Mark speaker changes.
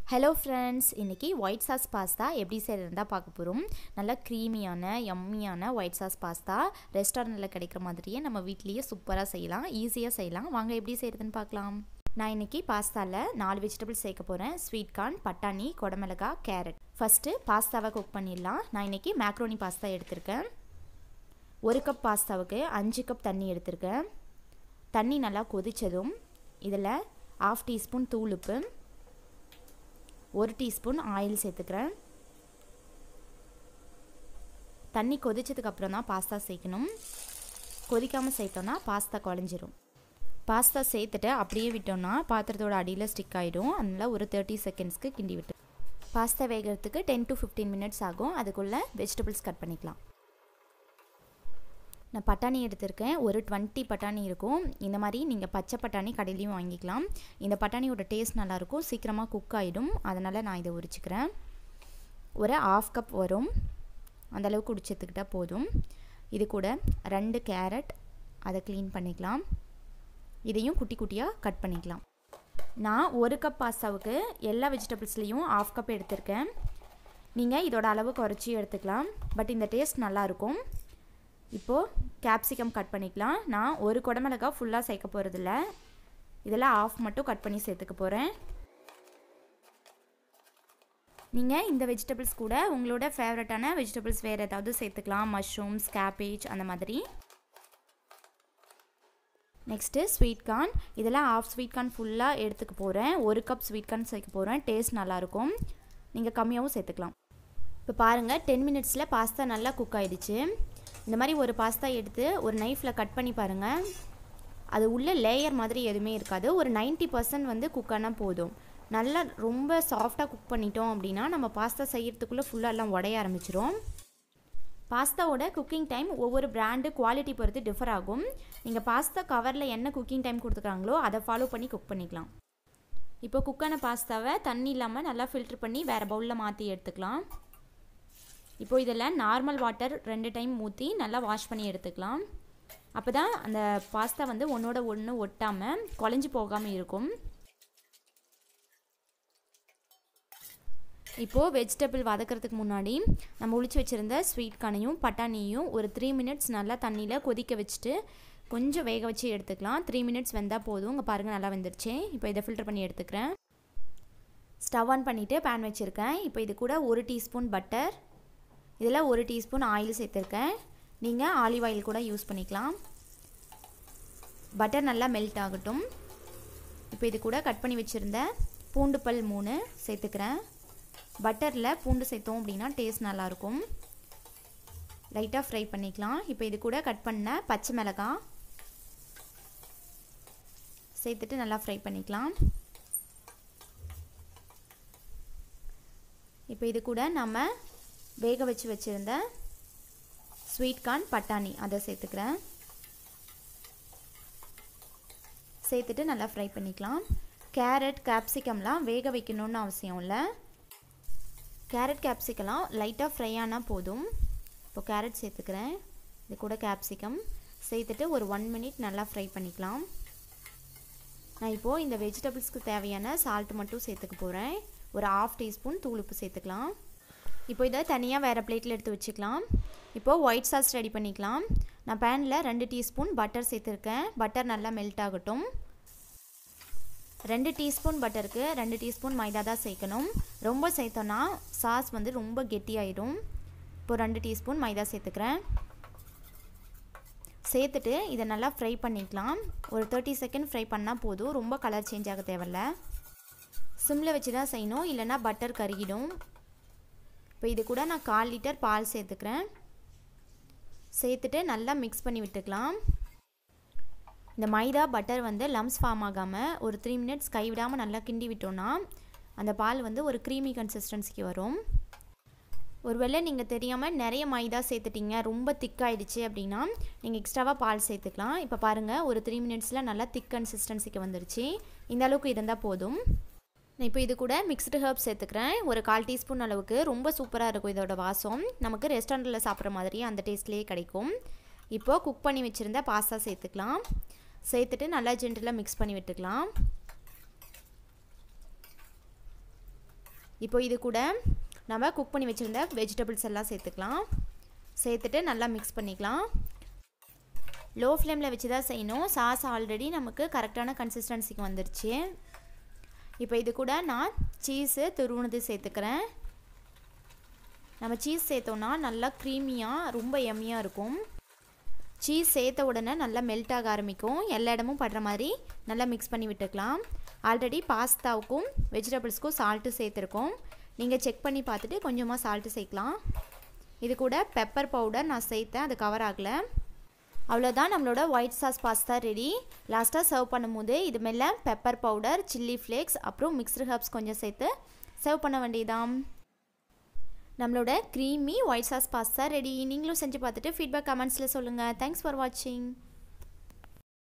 Speaker 1: hello friends இன்றைக்கி white sauce pasta எப்படி செய்கிறதா பார்க்க போகிறோம் நல்லா க்ரீமியான யம்மியான ஒயிட் சாஸ் பாஸ்தா ரெஸ்டாரண்ட்டில் கிடைக்கிற மாதிரியே நம்ம வீட்லேயே சூப்பராக செய்யலாம் ஈஸியாக செய்யலாம் வாங்க எப்படி செய்கிறதுன்னு பார்க்கலாம் நான் இன்றைக்கி பாஸ்தாவில் நாலு வெஜிடபிள்ஸ் சேர்க்க போகிறேன் ஸ்வீட் கார்ன் பட்டாணி கொடமிளகா கேரட் ஃபஸ்ட்டு பாஸ்தாவை குக் பண்ணிடலாம் நான் இன்றைக்கி மேக்ரோனி பாஸ்தா எடுத்திருக்கேன் ஒரு கப் பாஸ்தாவுக்கு அஞ்சு கப் தண்ணி எடுத்திருக்கேன் தண்ணி நல்லா கொதித்ததும் இதில் ஆஃப் டீஸ்பூன் தூளுப்பு ஒரு டீஸ்பூன் ஆயில் சேர்த்துக்கிறேன் தண்ணி கொதிச்சதுக்கப்புறம் தான் பாஸ்தா சேர்க்கணும் கொதிக்காமல் சேர்த்தோன்னா பாஸ்தா குழஞ்சிரும் பாஸ்தா சேர்த்துட்டு அப்படியே விட்டோம்னா பாத்திரத்தோட அடியில் ஸ்டிக் ஆகிடும் அதனால் ஒரு தேர்ட்டி செகண்ட்ஸ்க்கு கிண்டி விட்டு பாஸ்தா வேகிறதுக்கு டென் டு ஃபிஃப்டீன் மினிட்ஸ் ஆகும் அதுக்குள்ளே வெஜிடபிள்ஸ் கட் பண்ணிக்கலாம் நான் பட்டாணி எடுத்திருக்கேன் ஒரு டுவெண்ட்டி பட்டாணி இருக்கும் இந்த மாதிரி நீங்கள் பச்சை பட்டாணி கடையிலையும் வாங்கிக்கலாம் இந்த பட்டாணியோட டேஸ்ட் நல்லாயிருக்கும் சீக்கிரமாக குக் ஆகிடும் அதனால் நான் இதை உரிச்சிக்கிறேன் ஒரு ஆஃப் கப் வரும் அந்தளவுக்கு உடிச்சத்துக்கிட்டால் போதும் இது கூட ரெண்டு கேரட் அதை க்ளீன் பண்ணிக்கலாம் இதையும் குட்டி குட்டியாக கட் பண்ணிக்கலாம் நான் ஒரு கப் பாஸ்தாவுக்கு எல்லா வெஜிடபிள்ஸ்லேயும் ஆஃப் கப் எடுத்திருக்கேன் நீங்கள் இதோட அளவு குறைச்சி எடுத்துக்கலாம் பட் இந்த டேஸ்ட் நல்லாயிருக்கும் இப்போது கேப்சிகம் கட் பண்ணிக்கலாம் நான் ஒரு குடமிளகா ஃபுல்லாக சேர்க்க போகிறதில்ல இதில் ஆஃப் மட்டும் கட் பண்ணி சேர்த்துக்க போகிறேன் நீங்கள் இந்த வெஜிடபிள்ஸ் கூட உங்களோட ஃபேவரட்டான வெஜிடபிள்ஸ் வேறு ஏதாவது சேர்த்துக்கலாம் மஷ்ரூம்ஸ் கேபேஜ் அந்த மாதிரி நெக்ஸ்ட்டு ஸ்வீட் கார்ன் இதில் ஆஃப் ஸ்வீட் கார்ன் ஃபுல்லாக எடுத்துக்க போகிறேன் ஒரு கப் ஸ்வீட் கார்ன் சேர்க்க போகிறேன் டேஸ்ட் நல்லாயிருக்கும் நீங்கள் கம்மியாகவும் சேர்த்துக்கலாம் இப்போ பாருங்கள் டென் மினிட்ஸில் பாஸ்தா நல்லா குக் ஆகிடுச்சு இந்த மாதிரி ஒரு பாஸ்தா எடுத்து ஒரு நைஃப்பில் கட் பண்ணி பாருங்கள் அது உள்ள லேயர் மாதிரி எதுவுமே இருக்காது ஒரு நைன்ட்டி பர்சன்ட் வந்து குக் ஆனால் போதும் நல்லா ரொம்ப சாஃப்டாக குக் பண்ணிட்டோம் அப்படின்னா நம்ம பாஸ்தா செய்கிறதுக்குள்ளே ஃபுல்லாக எல்லாம் உடைய ஆரம்பிச்சிரும் பாஸ்தாவோட குக்கிங் டைம் ஒவ்வொரு பிராண்டு குவாலிட்டி பொறுத்து டிஃபர் ஆகும் நீங்கள் பாஸ்தா கவரில் என்ன குக்கிங் டைம் கொடுத்துருக்காங்களோ அதை ஃபாலோ பண்ணி குக் பண்ணிக்கலாம் இப்போ குக்கான பாஸ்தாவை தண்ணி இல்லாமல் நல்லா ஃபில்ட்ரு பண்ணி வேறு பவுலில் மாற்றி எடுத்துக்கலாம் இப்போ இதில் நார்மல் வாட்டர் ரெண்டு டைம் ஊற்றி நல்லா வாஷ் பண்ணி எடுத்துக்கலாம் அப்போ தான் அந்த பாஸ்தா வந்து ஒன்றோட ஒன்று ஒட்டாமல் குழஞ்சி போகாமல் இருக்கும் இப்போது வெஜிடபிள் வதக்கிறதுக்கு முன்னாடி நம்ம ஒழிச்சு வச்சுருந்த ஸ்வீட் கானையும் பட்டாணியும் ஒரு த்ரீ மினிட்ஸ் நல்லா தண்ணியில் கொதிக்க வச்சுட்டு கொஞ்சம் வேக வச்சு எடுத்துக்கலாம் த்ரீ மினிட்ஸ் வெந்தால் போதும் இங்கே பாருங்கள் நல்லா வெந்துருச்சு இப்போ இதை ஃபில்டர் பண்ணி எடுத்துக்கிறேன் ஸ்டவ் ஆன் பண்ணிவிட்டு பேன் வச்சுருக்கேன் இப்போ இது கூட ஒரு டீஸ்பூன் பட்டர் இதில் ஒரு டீஸ்பூன் ஆயில் சேர்த்துருக்கேன் நீங்கள் ஆலிவ் ஆயில் கூட யூஸ் பண்ணிக்கலாம் பட்டர் நல்லா மெல்ட் ஆகட்டும் இப்போ இது கூட கட் பண்ணி வச்சுருந்த பூண்டு பல் மூணு சேர்த்துக்கிறேன் பட்டரில் பூண்டு சேர்த்தோம் அப்படின்னா டேஸ்ட் நல்லாயிருக்கும் லைட்டாக ஃப்ரை பண்ணிக்கலாம் இப்போ இது கூட கட் பண்ண பச்சை மிளகாய் சேர்த்துட்டு நல்லா ஃப்ரை பண்ணிக்கலாம் இப்போ இது கூட நம்ம வேக வச்சு வச்சுருந்த ஸ்வீட் கார்ன் பட்டாணி அதை சேர்த்துக்கிறேன் சேர்த்துட்டு நல்லா ஃப்ரை பண்ணிக்கலாம் கேரட் கேப்சிகம்லாம் வேக வைக்கணும்னு அவசியம் இல்லை கேரட் கேப்சிகம்லாம் லைட்டாக ஃப்ரை ஆனால் போதும் இப்போ கேரட் சேர்த்துக்கிறேன் இது கூட கேப்சிகம் சேர்த்துட்டு ஒரு ஒன் மினிட் நல்லா ஃப்ரை பண்ணிக்கலாம் நான் இப்போது இந்த வெஜிடபிள்ஸ்க்கு தேவையான சால்ட் மட்டும் சேர்த்துக்க போகிறேன் ஒரு ஆஃப் டீஸ்பூன் தூள் உப்பு சேர்த்துக்கலாம் இப்போ இதை தனியாக வேறு பிளேட்டில் எடுத்து வச்சுக்கலாம் இப்போது ஒயிட் சாஸ் ரெடி பண்ணிக்கலாம் நான் பேனில் ரெண்டு டீஸ்பூன் பட்டர் சேர்த்துருக்கேன் பட்டர் நல்லா மெல்ட் ஆகட்டும் ரெண்டு டீஸ்பூன் பட்டருக்கு ரெண்டு டீஸ்பூன் மைதா தான் சேர்க்கணும் ரொம்ப சேர்த்தோன்னா சாஸ் வந்து ரொம்ப கெட்டியாயிடும் இப்போது ரெண்டு டீஸ்பூன் மைதா சேர்த்துக்கிறேன் சேர்த்துட்டு இதை நல்லா ஃப்ரை பண்ணிக்கலாம் ஒரு தேர்ட்டி செகண்ட் ஃப்ரை பண்ணால் போதும் ரொம்ப கலர் சேஞ்ச் ஆக தேவையில்ல சிம்மில் வச்சு தான் செய்யணும் இல்லைனா பட்டர் கருகிடும் இப்போ இது கூட நான் கால் லிட்டர் பால் சேர்த்துக்கிறேன் சேர்த்துட்டு நல்லா மிக்ஸ் பண்ணி விட்டுக்கலாம் இந்த மைதா பட்டர் வந்து லம்ஸ் ஃபார்ம் ஆகாமல் ஒரு த்ரீ மினிட்ஸ் கைவிடாமல் நல்லா கிண்டி விட்டோன்னா அந்த பால் வந்து ஒரு க்ரீமி கன்சிஸ்டன்சிக்கு வரும் ஒருவேளை நீங்கள் தெரியாமல் நிறைய மைதா சேர்த்துட்டீங்க ரொம்ப திக்காயிடுச்சு அப்படின்னா நீங்கள் எக்ஸ்ட்ராவாக பால் சேர்த்துக்கலாம் இப்போ பாருங்கள் ஒரு த்ரீ மினிட்ஸில் நல்லா திக் கன்சிஸ்டன்சிக்கு வந்துருச்சு இந்த அளவுக்கு இருந்தால் போதும் நான் இப்போ இது கூட மிக்ஸ்டு ஹர்ப் சேர்த்துக்கிறேன் ஒரு கால் டீஸ்பூன் அளவுக்கு ரொம்ப சூப்பராக இருக்கும் இதோட வாசம் நமக்கு ரெஸ்டாரண்ட்டில் சாப்பிட்ற மாதிரி அந்த டேஸ்ட்லேயே கிடைக்கும் இப்போது குக் பண்ணி வச்சுருந்த பாஸ்தா சேர்த்துக்கலாம் சேர்த்துட்டு நல்லா ஜென்டலாக மிக்ஸ் பண்ணி விட்டுக்கலாம் இப்போ இது கூட நம்ம குக் பண்ணி வச்சுருந்த வெஜிடபிள்ஸ் எல்லாம் சேர்த்துக்கலாம் சேர்த்துட்டு நல்லா மிக்ஸ் பண்ணிக்கலாம் லோ ஃப்ளேமில் வச்சு தான் செய்யணும் சாஸ் ஆல்ரெடி நமக்கு கரெக்டான கன்சிஸ்டன்சிக்கு வந்துருச்சு இப்போ இது கூட நான் சீஸு துருவுனது சேர்த்துக்கிறேன் நம்ம சீஸ் சேர்த்தோன்னா நல்லா க்ரீமியாக ரொம்ப எம்மியாக இருக்கும் சீஸ் சேர்த்த உடனே நல்லா மெல்ட் ஆக ஆரம்பிக்கும் எல்லா இடமும் படுற மாதிரி நல்லா மிக்ஸ் பண்ணி விட்டுக்கலாம் ஆல்ரெடி பாஸ்தாவுக்கும் வெஜிடபிள்ஸ்க்கும் சால்ட்டு சேர்த்துருக்கோம் நீங்கள் செக் பண்ணி பார்த்துட்டு கொஞ்சமாக சால்ட்டு சேர்க்கலாம் இது கூட பெப்பர் பவுடர் நான் சேர்த்தேன் அது கவர் ஆகலை அவ்வளோதான் நம்மளோட ஒயிட் சாஸ் பாஸ்தா ரெடி லாஸ்ட்டாக சர்வ் பண்ணும்போது இது மேலே பெப்பர் பவுடர் சில்லி ஃப்ளேக்ஸ் அப்புறம் மிக்ஸ்டு ஹர்ப்ஸ் கொஞ்சம் சேர்த்து சர்வ் பண்ண வேண்டியதான் நம்மளோட creamy white sauce pasta ready நீங்களும் செஞ்சு பார்த்துட்டு ஃபீட்பேக் கமெண்ட்ஸில் சொல்லுங்கள் தேங்க்ஸ் ஃபார் வாட்சிங்